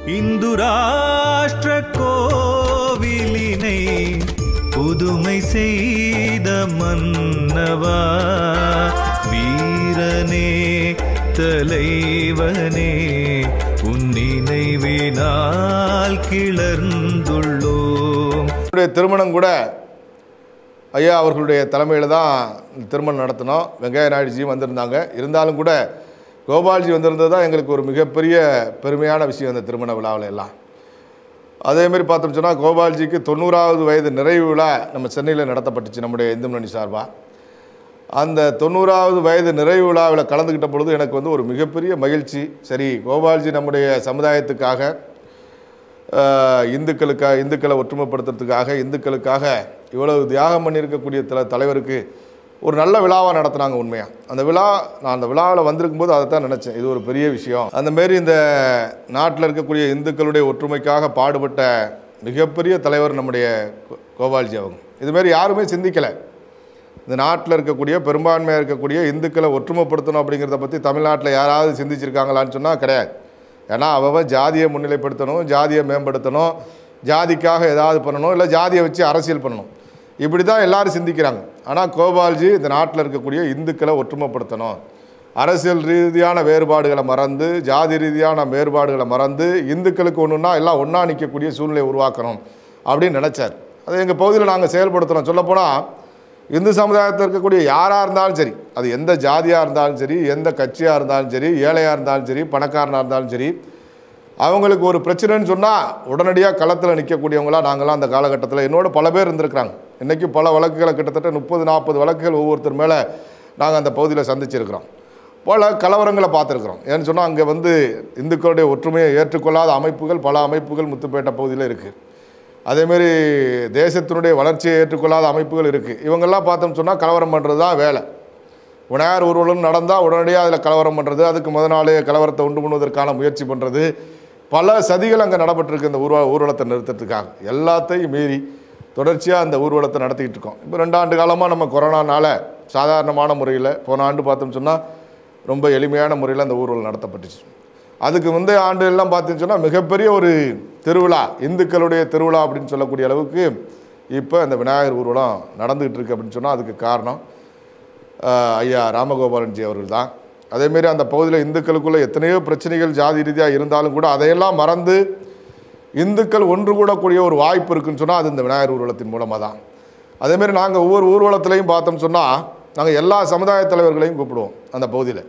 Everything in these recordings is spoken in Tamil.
இந்து ராஷ்டிர கோவிலினை புதுமை செய்த மன்னவா வீரனே தலைவனே உன் நினைவினால் கிளர்ந்துள்ளோம் என்னுடைய திருமணம் கூட ஐயா அவர்களுடைய தலைமையில் தான் இந்த திருமணம் நடத்தினோம் வெங்கைய நாயுடுஜியும் வந்திருந்தாங்க இருந்தாலும் கூட கோபால்ஜி வந்திருந்தது தான் எங்களுக்கு ஒரு மிகப்பெரிய பெருமையான விஷயம் அந்த திருமண விழாவில் எல்லாம் அதேமாரி பார்த்தோம் சொன்னால் கோபால்ஜிக்கு தொண்ணூறாவது வயது நிறைவு விழா நம்ம சென்னையில் நடத்தப்பட்டுச்சு நம்முடைய இந்து முன்னணி சார்பாக அந்த தொண்ணூறாவது வயது நிறைவு விழாவில் கலந்துக்கிட்ட பொழுது எனக்கு வந்து ஒரு மிகப்பெரிய மகிழ்ச்சி சரி கோபால்ஜி நம்முடைய சமுதாயத்துக்காக ஆஹ், இந்துக்களுக்காக இந்துக்களை ஒற்றுமைப்படுத்துறதுக்காக இந்துக்களுக்காக இவ்வளவு தியாகம் பண்ணியிருக்கக்கூடிய தல தலைவருக்கு ஒரு நல்ல விழாவாக நடத்துனாங்க உண்மையாக அந்த விழா நான் அந்த விழாவில் வந்திருக்கும் போது அதை தான் நினச்சேன் இது ஒரு பெரிய விஷயம் அந்த மாரி இந்த நாட்டில் இருக்கக்கூடிய இந்துக்களுடைய ஒற்றுமைக்காக பாடுபட்ட மிகப்பெரிய தலைவர் நம்முடைய கோ- கோபால்ஜி அவங்க இதுமாரி யாருமே சிந்திக்கலை இந்த நாட்டில் இருக்கக்கூடிய பெரும்பான்மையாக இருக்கக்கூடிய இந்துக்களை ஒற்றுமைப்படுத்தணும் அப்படிங்கிறத பற்றி தமிழ்நாட்டில் யாராவது சிந்திச்சிருக்காங்களான்னு சொன்னால் கிடையாது ஏன்னா அவன் ஜாதியை முன்னிலைப்படுத்தணும் ஜாதியை மேம்படுத்தணும் ஜாதிக்காக ஏதாவது பண்ணணும் இல்லை ஜாதியை வச்சு அரசியல் பண்ணணும் இப்படி தான் எல்லாரும் சிந்திக்கிறாங்க ஆனால் கோபால்ஜி இந்த நாட்டில் இருக்கக்கூடிய இந்துக்களை ஒற்றுமைப்படுத்தணும் அரசியல் ரீதியான வேறுபாடுகளை மறந்து ஜாதி ரீதியான வேறுபாடுகளை மறந்து இந்துக்களுக்கு ஒன்றுனா எல்லாம் ஒன்றா நிற்கக்கூடிய சூழ்நிலையை உருவாக்கணும் அப்படின்னு நினச்சார் அதை எங்கள் பகுதியில் நாங்கள் செயல்படுத்துகிறோம் சொல்லப்போனால் இந்து சமுதாயத்தில் இருக்கக்கூடிய யாராக இருந்தாலும் சரி அது எந்த ஜாதியாக இருந்தாலும் சரி எந்த கட்சியாக இருந்தாலும் சரி ஏழையாக இருந்தாலும் சரி பணக்காரனாக இருந்தாலும் சரி அவங்களுக்கு ஒரு பிரச்சனைன்னு சொன்னால் உடனடியாக களத்தில் நிற்கக்கூடியவங்களா நாங்களாம் அந்த காலகட்டத்தில் என்னோட பல பேர் இருந்திருக்கிறாங்க இன்றைக்கி பல வழக்குகளை கிட்டத்தட்ட முப்பது நாற்பது வழக்குகள் ஒவ்வொருத்தர் மேலே நாங்கள் அந்த பகுதியில் சந்திச்சிருக்கிறோம் பல கலவரங்களை பார்த்துருக்குறோம் ஏன்னு சொன்னால் அங்கே வந்து இந்துக்களுடைய ஒற்றுமையை ஏற்றுக்கொள்ளாத அமைப்புகள் பல அமைப்புகள் முத்துப்பேட்டை பகுதியில் இருக்குது அதேமாரி தேசத்தினுடைய வளர்ச்சியை ஏற்றுக்கொள்ளாத அமைப்புகள் இருக்குது இவங்கெல்லாம் பார்த்தோம்னு சொன்னால் கலவரம் பண்ணுறது தான் வேலை விநாயகர் ஊர்வலம் நடந்தால் உடனடியாக அதில் கலவரம் பண்ணுறது அதுக்கு முத நாளே கலவரத்தை உண்டு பண்ணுவதற்கான முயற்சி பண்ணுறது பல சதிகள் அங்கே நடைபெற்றிருக்கு இந்த ஊர்வ ஊர்வலத்தை நிறுத்தத்துக்காக எல்லாத்தையும் மீறி தொடர்ச்சியாக அந்த ஊர்வலத்தை நடத்திக்கிட்டு இருக்கோம் இப்போ ரெண்டாண்டு காலமாக நம்ம கொரோனானால சாதாரணமான முறையில் போன ஆண்டு பார்த்தோம்னு சொன்னால் ரொம்ப எளிமையான முறையில் அந்த ஊர்வலம் நடத்தப்பட்டுச்சு அதுக்கு முந்தைய ஆண்டு எல்லாம் பார்த்தீங்கன்னு சொன்னால் மிகப்பெரிய ஒரு திருவிழா இந்துக்களுடைய திருவிழா அப்படின்னு சொல்லக்கூடிய அளவுக்கு இப்போ அந்த விநாயகர் ஊர்வலம் நடந்துகிட்டு இருக்கு அப்படின்னு சொன்னால் அதுக்கு காரணம் ஆஹ், ஐயா ராமகோபாலன்ஜி அவர்கள் தான் அதேமாரி அந்த பகுதியில் இந்துக்களுக்குள்ள எத்தனையோ பிரச்சனைகள் ஜாதி ரீதியாக இருந்தாலும் கூட அதையெல்லாம் மறந்து இந்துக்கள் ஒன்று கூடக்கூடிய ஒரு வாய்ப்பு இருக்குன்னு சொன்னால் அது இந்த விநாயகர் ஊர்வலத்தின் மூலமாக தான் அதேமாரி நாங்கள் ஒவ்வொரு ஊர்வலத்திலையும் பார்த்தோம் சொன்னால் நாங்கள் எல்லா சமுதாய தலைவர்களையும் கூப்பிடுவோம் அந்த பகுதியில்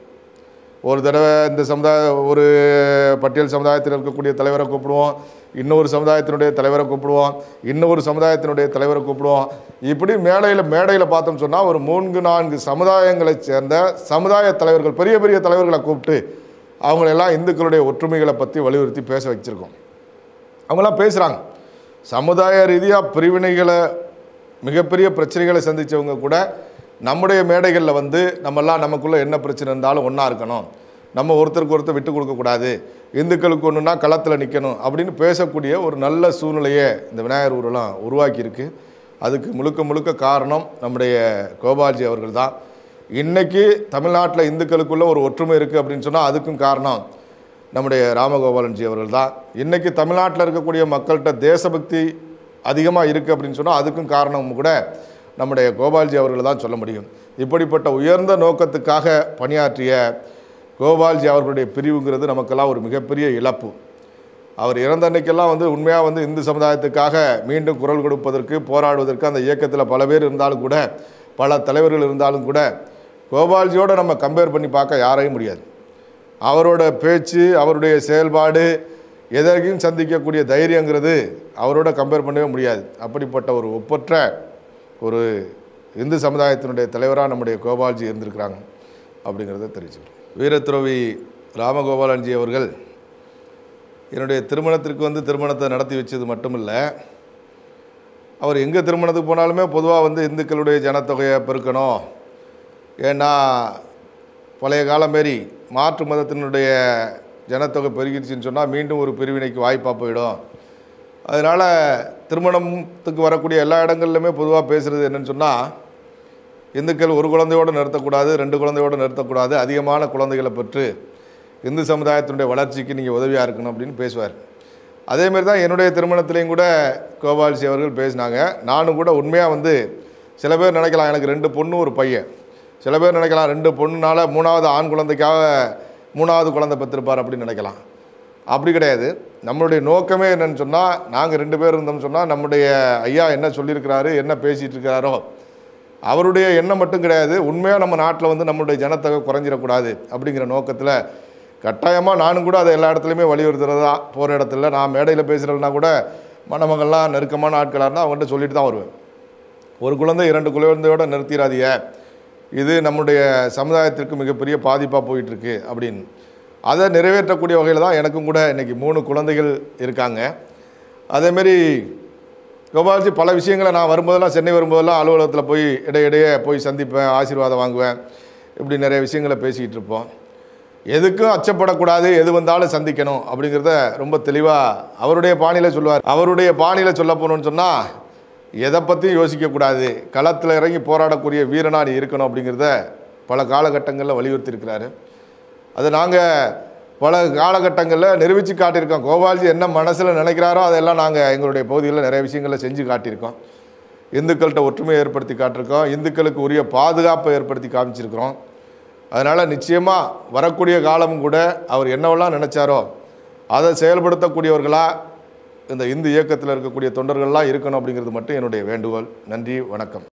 ஒரு தடவை இந்த சமுதாய ஒரு பட்டியல் சமுதாயத்தில் இருக்கக்கூடிய தலைவரை கூப்பிடுவோம் இன்னொரு சமுதாயத்தினுடைய தலைவரை கூப்பிடுவோம் இன்னொரு சமுதாயத்தினுடைய தலைவரை கூப்பிடுவோம் இப்படி மேடையில் மேடையில் பார்த்தோம் சொன்னால் ஒரு மூன்று நான்கு சமுதாயங்களைச் சேர்ந்த சமுதாய தலைவர்கள் பெரிய பெரிய தலைவர்களை கூப்பிட்டு அவங்களெல்லாம் இந்துக்களுடைய ஒற்றுமைகளை பற்றி வலியுறுத்தி பேச வச்சுருக்கோம் அவங்களாம் பேசுகிறாங்க சமுதாய ரீதியாக பிரிவினைகளை மிகப்பெரிய பிரச்சனைகளை சந்தித்தவங்க கூட நம்முடைய மேடைகளில் வந்து நம்மெல்லாம் நமக்குள்ளே என்ன பிரச்சனை இருந்தாலும் ஒன்றா இருக்கணும் நம்ம ஒருத்தருக்கு ஒருத்தர் விட்டு கொடுக்கக்கூடாது இந்துக்களுக்கு ஒன்றுனா களத்தில் நிற்கணும் அப்படின்னு பேசக்கூடிய ஒரு நல்ல சூழ்நிலையை இந்த விநாயகர் ஊரெல்லாம் உருவாக்கியிருக்கு அதுக்கு முழுக்க முழுக்க காரணம் நம்முடைய கோபால்ஜி அவர்கள் தான் இன்றைக்கி தமிழ்நாட்டில் இந்துக்களுக்குள்ள ஒரு ஒற்றுமை இருக்குது அப்படின்னு சொன்னால் அதுக்கும் காரணம் நம்முடைய ராமகோபாலன்ஜி அவர்கள் தான் இன்றைக்கி தமிழ்நாட்டில் இருக்கக்கூடிய மக்கள்கிட்ட தேசபக்தி அதிகமாக இருக்குது அப்படின்னு சொன்னால் அதுக்கும் காரணம் கூட நம்முடைய கோபால்ஜி அவர்கள் தான் சொல்ல முடியும் இப்படிப்பட்ட உயர்ந்த நோக்கத்துக்காக பணியாற்றிய கோபால்ஜி அவர்களுடைய பிரிவுங்கிறது நமக்கெல்லாம் ஒரு மிகப்பெரிய இழப்பு அவர் இறந்த அன்னைக்கெல்லாம் வந்து உண்மையாக வந்து இந்து சமுதாயத்துக்காக மீண்டும் குரல் கொடுப்பதற்கு போராடுவதற்கு அந்த இயக்கத்தில் பல பேர் இருந்தாலும் கூட பல தலைவர்கள் இருந்தாலும் கூட கோபால்ஜியோட நம்ம கம்பேர் பண்ணி பார்க்க யாரையும் முடியாது அவரோட பேச்சு அவருடைய செயல்பாடு எதற்கும் சந்திக்கக்கூடிய தைரியங்கிறது அவரோட கம்பேர் பண்ணவே முடியாது அப்படிப்பட்ட ஒரு ஒப்பற்ற ஒரு இந்து சமுதாயத்தினுடைய தலைவராக நம்முடைய கோபால்ஜி இருந்திருக்கிறாங்க அப்படிங்கிறத தெரிவிச்சுக்கிறோம் வீரத்துறவி ராமகோபாலன்ஜி அவர்கள் என்னுடைய திருமணத்திற்கு வந்து திருமணத்தை நடத்தி வச்சது மட்டும் இல்லை அவர் எங்கே திருமணத்துக்கு போனாலுமே பொதுவாக வந்து இந்துக்களுடைய ஜனத்தொகையை பெருக்கணும் ஏன்னா பழைய காலம் மாரி மாற்று மதத்தினுடைய ஜனத்தொகை பெருகிடுச்சுன்னு சொன்னால் மீண்டும் ஒரு பிரிவினைக்கு வாய்ப்பாக போயிடும் அதனால் திருமணத்துக்கு வரக்கூடிய எல்லா இடங்கள்லையுமே பொதுவாக பேசுகிறது என்னன்னு சொன்னால் இந்துக்கள் ஒரு குழந்தையோடு நிறுத்தக்கூடாது ரெண்டு குழந்தையோடு நிறுத்தக்கூடாது அதிகமான குழந்தைகளை பெற்று இந்து சமுதாயத்தினுடைய வளர்ச்சிக்கு நீங்கள் உதவியாக இருக்கணும் அப்படின்னு பேசுவார் அதேமாரி தான் என்னுடைய திருமணத்திலையும் கூட கோபால்ஜி அவர்கள் பேசினாங்க நானும் கூட உண்மையாக வந்து சில பேர் நினைக்கலாம் எனக்கு ரெண்டு பொண்ணு ஒரு பையன் சில பேர் நினைக்கலாம் ரெண்டு பொண்ணுனால மூணாவது ஆண் குழந்தைக்காக மூணாவது குழந்தை பெற்றிருப்பார் அப்படின்னு நினைக்கலாம் அப்படி கிடையாது நம்மளுடைய நோக்கமே என்னன்னு சொன்னால் நாங்கள் ரெண்டு பேர் இருந்தோம்னு சொன்னால் நம்முடைய ஐயா என்ன சொல்லியிருக்கிறாரு என்ன பேசிகிட்டு இருக்கிறாரோ அவருடைய எண்ணம் மட்டும் கிடையாது உண்மையாக நம்ம நாட்டில் வந்து நம்மளுடைய ஜனத்தொகை குறைஞ்சிடக்கூடாது அப்படிங்கிற நோக்கத்தில் கட்டாயமாக நானும் கூட அதை எல்லா இடத்துலையுமே வலியுறுத்துறது தான் போகிற இடத்துல நான் மேடையில் பேசுகிறேன்னா கூட மணமகள்லாம் நெருக்கமான ஆட்களாக இருந்தால் அவங்கள்ட்ட சொல்லிட்டு தான் வருவேன் ஒரு குழந்தை இரண்டு குழந்தையோட நிறுத்திடாதீங்க இது நம்முடைய சமுதாயத்திற்கு மிகப்பெரிய பாதிப்பாக போயிட்டுருக்கு அப்படின்னு அதை நிறைவேற்றக்கூடிய வகையில் தான் எனக்கும் கூட இன்றைக்கி மூணு குழந்தைகள் இருக்காங்க அதேமாரி கோபால்ஜி பல விஷயங்களை நான் வரும்போதெல்லாம் சென்னை வரும்போதெல்லாம் அலுவலகத்தில் போய் இடையிடையே போய் சந்திப்பேன் ஆசீர்வாதம் வாங்குவேன் இப்படி நிறைய விஷயங்களை பேசிக்கிட்டு இருப்போம் எதுக்கும் அச்சப்படக்கூடாது எது வந்தாலும் சந்திக்கணும் அப்படிங்கிறத ரொம்ப தெளிவாக அவருடைய பாணியில் சொல்லுவார் அவருடைய பாணியில் சொல்ல போகணுன்னு சொன்னால் எதை பற்றியும் யோசிக்கக்கூடாது களத்தில் இறங்கி போராடக்கூடிய வீரனா நீ இருக்கணும் அப்படிங்கிறத பல காலகட்டங்களில் வலியுறுத்தியிருக்கிறாரு அது நாங்கள் பல காலகட்டங்களில் நிரூபித்து காட்டியிருக்கோம் கோபால்ஜி என்ன மனசில் நினைக்கிறாரோ அதெல்லாம் நாங்கள் எங்களுடைய பகுதிகளில் நிறைய விஷயங்களை செஞ்சு காட்டியிருக்கோம் இந்துக்கள்கிட்ட ஒற்றுமையை ஏற்படுத்தி காட்டியிருக்கோம் இந்துக்களுக்கு உரிய பாதுகாப்பை ஏற்படுத்தி காமிச்சிருக்கிறோம் அதனால் நிச்சயமாக வரக்கூடிய காலமும் கூட அவர் என்னவெல்லாம் நினச்சாரோ அதை செயல்படுத்தக்கூடியவர்களாக இந்த இந்து இயக்கத்தில் இருக்கக்கூடிய தொண்டர்கள்லாம் இருக்கணும் அப்படிங்கிறது மட்டும் என்னுடைய வேண்டுகோள் நன்றி வணக்கம்